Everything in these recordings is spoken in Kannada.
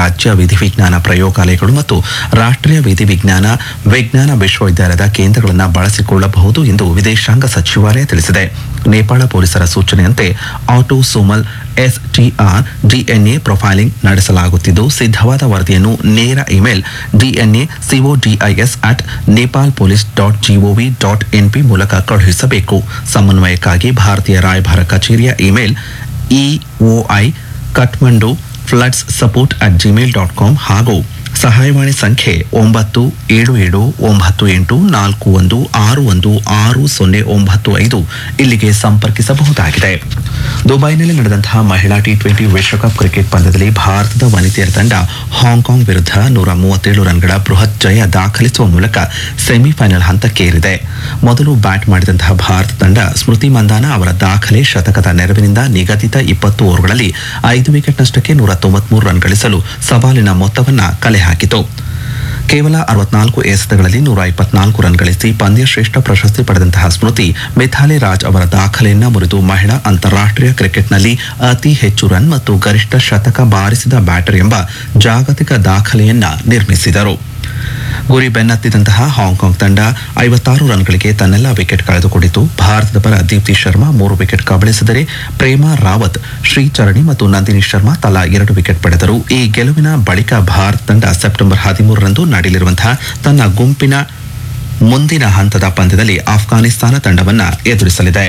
ರಾಜ್ಯ ವಿಧಿವಿಜ್ಞಾನ ಪ್ರಯೋಗಾಲಯಗಳು ಮತ್ತು ರಾಷ್ಟ್ರೀಯ ವಿಧಿವಿಜ್ಞಾನ ವಿಜ್ಞಾನ ವಿಶ್ವವಿದ್ಯಾಲಯದ ಕೇಂದ್ರಗಳನ್ನು ಬಳಸಿಕೊಳ್ಳಬಹುದು ಎಂದು ವಿದೇಶಾಂಗ ಸಚಿವಾಲಯ ತಿಳಿಸಿದೆ ನೇಪಾಳ ಪೊಲೀಸರ ಸೂಚನೆಯಂತೆ ಆಟೋಸೋಮಲ್ ಎಸ್ಟಿಆರ್ ಡಿಎನ್ಎ ಪ್ರೊಫೈಲಿಂಗ್ ನಡೆಸಲಾಗುತ್ತಿದ್ದು ಸಿದ್ಧವಾದ ವರದಿಯನ್ನು ನೇರ email DNA CODIS at Nepal police dot GOV dot NP ಮೂಲಕ ಕಳುಹಿಸಬೇಕು ಸಮನ್ವಯಕ್ಕಾಗಿ ಭಾರತೀಯ ರಾಯಭಾರ ಕಚೇರಿಯ email EOI Kathmandu floods support at Gmail dot com ಹಾಗೂ ಸಹಾಯವಾಣಿ ಸಂಖ್ಯೆ ಒಂಬತ್ತು ಏಳು ಏಳು ಒಂಬತ್ತು ಎಂಟು ನಾಲ್ಕು ಒಂದು ಆರು ಒಂದು ಆರು ಸೊನ್ನೆ ಒಂಬತ್ತು ಐದು ಇಲ್ಲಿಗೆ ಸಂಪರ್ಕಿಸಬಹುದಾಗಿದೆ ದುಬೈನಲ್ಲಿ ನಡೆದಂತಹ ಮಹಿಳಾ ಟಿ ಟ್ವೆಂಟಿ ವಿಶ್ವಕಪ್ ಕ್ರಿಕೆಟ್ ಪಂದ್ಯದಲ್ಲಿ ಭಾರತದ ವನಿತೆಯರ ತಂಡ ಹಾಂಗ್ಕಾಂಗ್ ವಿರುದ್ಧ ನೂರ ಮೂವತ್ತೇಳು ರನ್ಗಳ ಬೃಹತ್ ಜಯ ದಾಖಲಿಸುವ ಮೂಲಕ ಸೆಮಿಫೈನಲ್ ಹಂತಕ್ಕೇರಿದೆ ಮೊದಲು ಬ್ಯಾಟ್ ಮಾಡಿದಂತಹ ಭಾರತ ತಂಡ ಸ್ಮೃತಿ ಮಂದಾನ ಅವರ ದಾಖಲೆ ಶತಕದ ನೆರವಿನಿಂದ ನಿಗದಿತ ಇಪ್ಪತ್ತು ಓವರ್ಗಳಲ್ಲಿ ಐದು ವಿಕೆಟ್ ನಷ್ಟಕ್ಕೆ ನೂರ ತೊಂಬತ್ಮೂರು ರನ್ ಗಳಿಸಲು ಸವಾಲಿನ ಮೊತ್ತವನ್ನ ಕಲೆ ಹಾಕಿತು ಕೇವಲ ಅರವತ್ನಾಲ್ಕು ಎಸೆತಗಳಲ್ಲಿ ನೂರ ಇಪ್ಪತ್ನಾಲ್ಕು ರನ್ ಗಳಿಸಿ ಪಂದ್ಯ ಶ್ರೇಷ್ಠ ಪ್ರಶಸ್ತಿ ಪಡೆದಂತಹ ಸ್ಮೃತಿ ಮಿಥಾಲಿ ರಾಜ್ ಅವರ ದಾಖಲೆಯನ್ನ ಮುರಿದು ಮಹಿಳಾ ಅಂತಾರಾಷ್ಟ್ರೀಯ ಕ್ರಿಕೆಟ್ನಲ್ಲಿ ಅತಿ ಹೆಚ್ಚು ರನ್ ಮತ್ತು ಗರಿಷ್ಠ ಶತಕ ಬಾರಿಸಿದ ಬ್ಯಾಟರ್ ಎಂಬ ಜಾಗತಿಕ ದಾಖಲೆಯನ್ನ ನಿರ್ಮಿಸಿದರು ಗುರಿ ಬೆನ್ನತ್ತಿದಂತಹ ಹಾಂಗ್ಕಾಂಗ್ ತಂಡ ಐವತ್ತಾರು ರನ್ಗಳಿಗೆ ತನ್ನೆಲ್ಲ ವಿಕೆಟ್ ಕಳೆದುಕೊಂಡಿತು ಭಾರತದ ಪರ ದೀಪ್ತಿ ಶರ್ಮಾ ಮೂರು ವಿಕೆಟ್ ಕಬಳಿಸಿದರೆ ಪ್ರೇಮಾ ರಾವತ್ ಶ್ರೀಚರಣಿ ಮತ್ತು ನಂದಿನಿ ಶರ್ಮಾ ತಲಾ ಎರಡು ವಿಕೆಟ್ ಪಡೆದರು ಈ ಗೆಲುವಿನ ಬಳಿಕ ಭಾರತ ತಂಡ ಸೆಪ್ಟೆಂಬರ್ ಹದಿಮೂರರಂದು ನಡೆಯಲಿರುವಂತಹ ತನ್ನ ಗುಂಪಿನ ಮುಂದಿನ ಹಂತದ ಪಂದ್ಯದಲ್ಲಿ ಆಫ್ಘಾನಿಸ್ತಾನ ತಂಡವನ್ನ ಎದುರಿಸಲಿದೆ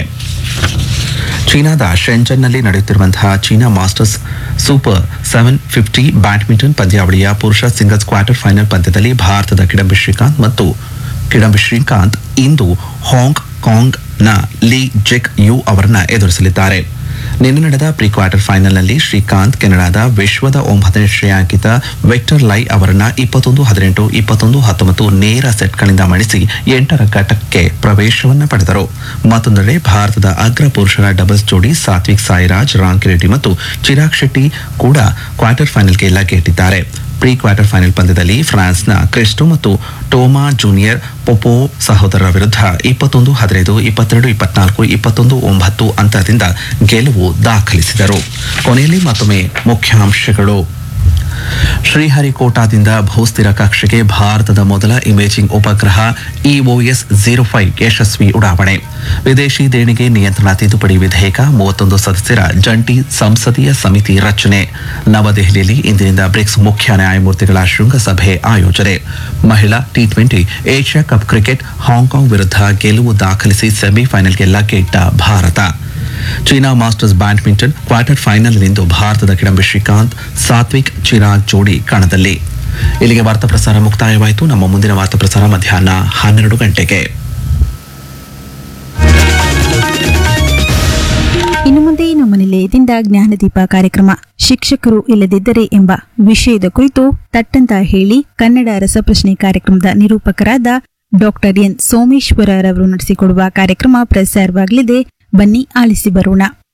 ಚೀನಾದ ಶೆಂಜನ್ನಲ್ಲಿ ನಡೆಯುತ್ತಿರುವಂತಹ China masters super seven fifty badminton ಪಂದ್ಯಾವಳಿಯ ಪುರುಷ ಸಿಂಗಲ್ಸ್ ಕ್ವಾರ್ಟರ್ ಫೈನಲ್ ಪಂದ್ಯದಲ್ಲಿ ಭಾರತದ ಕಿಡಂಬಿ ಶ್ರೀಕಾಂತ್ ಮತ್ತು ಕಿಡಂಬಿ ಶ್ರೀಕಾಂತ್ ಇಂದು ಹಾಂಗ್ ಕಾಂಗ್ನ ಲೀ ಜೆಕ್ ಯು ಅವರನ್ನ ಎದುರಿಸಲಿದ್ದಾರೆ ನಿನ್ನೆ ನಡೆದ ಪ್ರೀ ಕ್ವಾರ್ಟರ್ ಫೈನಲ್ನಲ್ಲಿ ಶ್ರೀಕಾಂತ್ ಕೆನಡಾದ ವಿಶ್ವದ ಒಂಬತ್ತನೇ ಶ್ರೇಯಾಂಕಿತ ವಿಕ್ಟರ್ ಲೈ ಅವರನ್ನ ಇಪ್ಪತ್ತೊಂದು ಹದಿನೆಂಟು ಇಪ್ಪತ್ತೊಂದು ಹತ್ತೊಂಬತ್ತು ನೇರ ಸೆಟ್ಗಳಿಂದ ಮಣಿಸಿ ಎಂಟರ ಘಟ್ಟಕ್ಕೆ ಪ್ರವೇಶವನ್ನ ಪಡೆದರು ಮತ್ತೊಂದೆಡೆ ಭಾರತದ ಅಗ್ರ ಪುರುಷರ ಡಬಲ್ಸ್ ಜೋಡಿ ಸಾತ್ವಿಕ್ ಸಾಯಿರಾಜ್ ರಾಂಕಿರೆಡ್ಡಿ ಮತ್ತು ಚಿರಾಗ್ ಶೆಟ್ಟಿ ಕೂಡ ಕ್ವಾರ್ಟರ್ ಫೈನಲ್ಗೆ ಲಗ್ಗೆಯಿಟ್ಟಿದ್ದಾರೆ ಪ್ರೀ ಕ್ವಾರ್ಟರ್ ಫೈನಲ್ ಪಂದ್ಯದಲ್ಲಿ ಫ್ರಾನ್ಸ್ನ ಕ್ರಿಸ್ಟೋ ಮತ್ತು ಟೋಮಾ ಜೂನಿಯರ್ ಪೊಪೋ ಸಹೋದರರ ವಿರುದ್ಧ ಇಪ್ಪತ್ತೊಂದು ಹದಿನೈದು ಇಪ್ಪತ್ತೆರಡು ಇಪ್ಪತ್ನಾಲ್ಕು ಇಪ್ಪತ್ತೊಂದು ಒಂಬತ್ತು ಅಂತರದಿಂದ ಗೆಲುವು ದಾಖಲಿಸಿದರು ಕೊನೆಯಲ್ಲಿ ಮತ್ತೊಮ್ಮೆ ಮುಖ್ಯಾಂಶಗಳು ಶ್ರೀಹರಿಕೋಟಾದಿಂದ ಭೂಸ್ಥಿರ ಕಕ್ಷೆಗೆ ಭಾರತದ ಮೊದಲ ಇಮೇಜಿಂಗ್ ಉಪಗ್ರಹ ಇಒಎಸ್ ಜೀರೋ ಫೈವ್ ಯಶಸ್ವಿ ಉಡಾವಣೆ ವಿದೇಶಿ ದೇಣಿಗೆ ನಿಯಂತ್ರಣ ತಿದ್ದುಪಡಿ ವಿಧೇಯಕ ಮೂವತ್ತೊಂದು ಸದಸ್ಯರ ಜಂಟಿ ಸಂಸದೀಯ ಸಮಿತಿ ರಚನೆ ನವದೆಹಲಿಯಲ್ಲಿ ಇಂದಿನಿಂದ ಬ್ರಿಕ್ಸ್ ಮುಖ್ಯ ನ್ಯಾಯಮೂರ್ತಿಗಳ ಶೃಂಗಸಭೆ ಆಯೋಜನೆ ಮಹಿಳಾ T twenty Asia cup cricket Hong Kong ವಿರುದ್ಧ ಗೆಲುವು ದಾಖಲಿಸಿ ಸೆಮಿಫೈನಲ್ಗೆ ಲಗ್ಗೆಯಿಟ್ಟ ಭಾರತ ಚೀನಾ ಮಾಸ್ಟರ್ಸ್ ಬ್ಯಾಡ್ಮಿಂಟನ್ ಕ್ವಾರ್ಟರ್ ಫೈನಲ್ನಿಂದು ಭಾರತದ ಕಿಡಂಬಿ ಶ್ರೀಕಾಂತ್ ಸಾತ್ವಿಕ್ ಚಿರಾಗ್ ಜೋಡಿ ಕಣದಲ್ಲಿ ಇಲ್ಲಿಗೆ ವಾರ್ತಾ ಪ್ರಸಾರ ಮುಕ್ತಾಯವಾಯಿತು ನಮ್ಮ ಮುಂದಿನ ವಾರ್ತಾ ಪ್ರಸಾರ ಮಧ್ಯಾಹ್ನ ಹನ್ನೆರಡು ಗಂಟೆಗೆ ಇನ್ನು ಮುಂದೆ ನಮ್ಮ ನಿಲಯದಿಂದ ಜ್ಞಾನದೀಪ ಕಾರ್ಯಕ್ರಮ ಶಿಕ್ಷಕರು ಇಲ್ಲದಿದ್ದರೆ ಎಂಬ ವಿಷಯದ ಕುರಿತು ತಟ್ಟಂತ ಹೇಳಿ ಕನ್ನಡ ರಸಪ್ರಶ್ನೆ ಕಾರ್ಯಕ್ರಮದ ನಿರೂಪಕರಾದ ಡಾಕ್ಟರ್ ಎನ್ ಸೋಮೇಶ್ವರರವರು ನಡೆಸಿಕೊಡುವ ಕಾರ್ಯಕ್ರಮ ಪ್ರಸಾರವಾಗಲಿದೆ ಬನ್ನಿ ಆಲಿಸಿ ಬರೋಣ